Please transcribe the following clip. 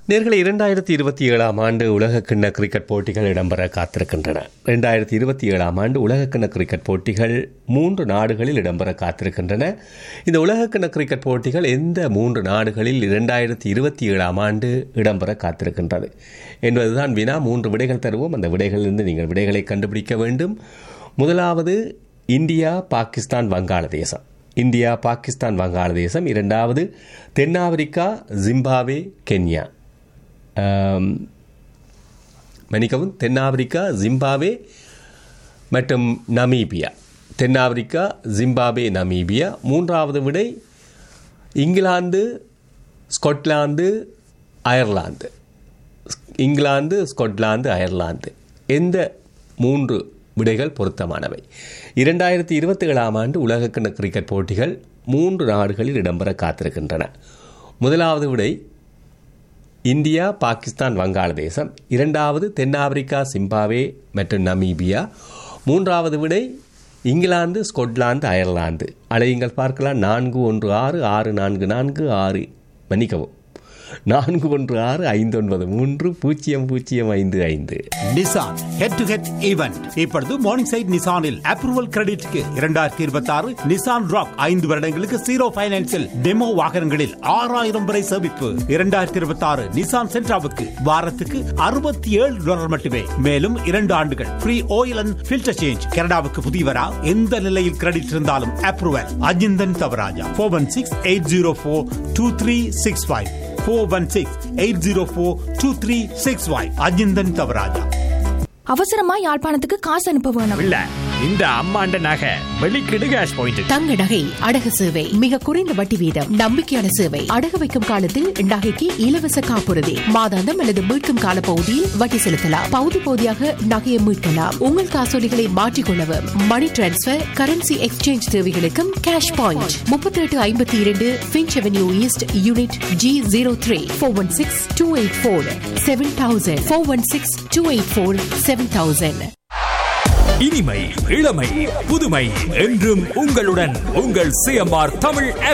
நேர்களை இரண்டாயிரத்தி இருபத்தி ஏழாம் ஆண்டு உலகக்கிண்ண கிரிக்கெட் போட்டிகள் இடம்பெற காத்திருக்கின்றன இரண்டாயிரத்தி இருபத்தி ஏழாம் ஆண்டு உலகக்கிண்ண கிரிக்கெட் போட்டிகள் மூன்று நாடுகளில் இடம்பெற காத்திருக்கின்றன இந்த உலகக்கிண்ண கிரிக்கெட் போட்டிகள் எந்த மூன்று நாடுகளில் இரண்டாயிரத்தி இருபத்தி ஏழாம் ஆண்டு இடம்பெற காத்திருக்கின்றது என்பதுதான் வினா மூன்று விடைகள் தருவோம் அந்த விடைகளிலிருந்து நீங்கள் விடைகளை கண்டுபிடிக்க வேண்டும் முதலாவது இந்தியா பாகிஸ்தான் வங்காளதேசம் இந்தியா பாகிஸ்தான் வங்காளதேசம் இரண்டாவது தென்னாப்பிரிக்கா ஜிம்பாவே கென்யா ஆம், மன்னிக்கவும் தென்னாப்பிரிக்கா ஜிம்பாவே மற்றும் நமீபியா தென்னாப்பிரிக்கா ஜிம்பாவே நமீபியா மூன்றாவது விடை England Scotland Ireland England Scotland Ireland எந்த மூன்று விடைகள் பொருத்தமானவை இரண்டாயிரத்தி இருபத்தி ஏழாம் ஆண்டு உலகக்கிண்ண கிரிக்கெட் போட்டிகள் மூன்று நாடுகளில் இடம்பெற காத்திருக்கின்றன முதலாவது விடை இந்தியா பாகிஸ்தான் வங்காளதேசம் இரண்டாவது தென்னாப்பிரிக்கா சிம்பாவே மற்றும் நமீபியா மூன்றாவது விடை இங்கிலாந்து ஸ்கொட்லாந்து அயர்லாந்து அலையுங்கள் பார்க்கலாம் நான்கு ஒன்று ஆறு ஆறு நான்கு நான்கு ஆறு மன்னிக்கவும் நான்கு ஒன்று ஆறு ஐந்து ஒன்பது மூன்று பூஜ்ஜியம் பூஜ்ஜியம் ஐந்து ஐந்து Nissan head to head event இப்பொழுது மார்னிங் சைட் நிசானில் அப்ரூவல் கிரெடிட்க்கு இரண்டாயிரத்தி இருபத்தி ஆறு நிசான் ராக் ஐந்து வருடங்களுக்கு ஜீரோ பைனான்சில் டெமோ வாகனங்களில் ஆறாயிரம் வரை சேமிப்பு இரண்டாயிரத்தி இருபத்தி ஆறு நிசான் சென்ட்ராவுக்கு வாரத்துக்கு அறுபத்தி ஏழு டாலர் மட்டுமே மேலும் இரண்டு ஆண்டுகள் free oil and filter change கனடாவுக்கு புதியவரா எந்த நிலையில் கிரெடிட் இருந்தாலும் approval Ajinthan Thavarajah four one six eight zero four two three six five four one six eight zero four two three six five Ajinthan Thavarajah அவசரமா யாழ்ப்பாணத்துக்கு காசு அனுப்ப வேணும் இல்ல இந்த அம்மாண்ட நகை வெளிக்கிடு கேஷ் பாயிண்ட் தங்க நகை அடகு சேவை மிக குறைந்த வட்டி வீதம் நம்பிக்கையான சேவை அடகு வைக்கும் காலத்தில் நகைக்கு இலவச காப்புறுதி மாதாந்தம் அல்லது மீட்கும் கால பகுதியில் வட்டி செலுத்தலாம் பகுதி பகுதியாக நகையை மீட்கலாம் உங்கள் காசோலிகளை மாற்றிக்கொள்ளவும் மணி டிரான்ஸ்பர் கரன்சி எக்ஸ்சேஞ்ச் தேவைகளுக்கும் கேஷ் பாயிண்ட் முப்பத்தி எட்டு ஐம்பத்தி இரண்டு Finch avenue east unit G zero three four one six two eight four seven thousand four one six two eight four seven thousand இனிமை இளமை புதுமை என்றும் உங்களுடன் உங்கள் சிஎம்ஆர் தமிழ்